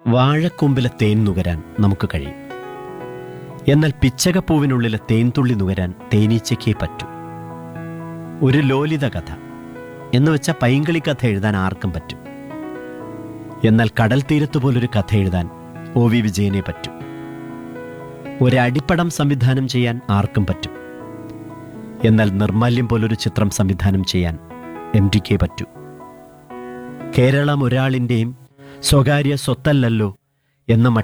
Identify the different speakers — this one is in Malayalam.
Speaker 1: വാഴക്കൊമ്പിലെ തേൻ നുകരാൻ നമുക്ക് കഴിയും എന്നാൽ പിച്ചകപ്പൂവിനുള്ളിലെ തേൻതുള്ളി നുകരാൻ തേനീച്ചയ്ക്കേ പറ്റൂ ഒരു ലോലിത കഥ എന്ന് വെച്ച പൈങ്കിളി കഥ എഴുതാൻ ആർക്കും പറ്റും എന്നാൽ കടൽ തീരത്ത് പോലൊരു കഥ എഴുതാൻ ഒ വി വിജയനെ പറ്റൂ ഒരടിപ്പടം സംവിധാനം ചെയ്യാൻ ആർക്കും പറ്റും എന്നാൽ നിർമാല്യം പോലൊരു ചിത്രം സംവിധാനം ചെയ്യാൻ എം ഡിക്കേ പറ്റൂ കേരളം ഒരാളിൻ്റെയും സ്വകാര്യ സ്വത്തല്ലല്ലോ എന്ന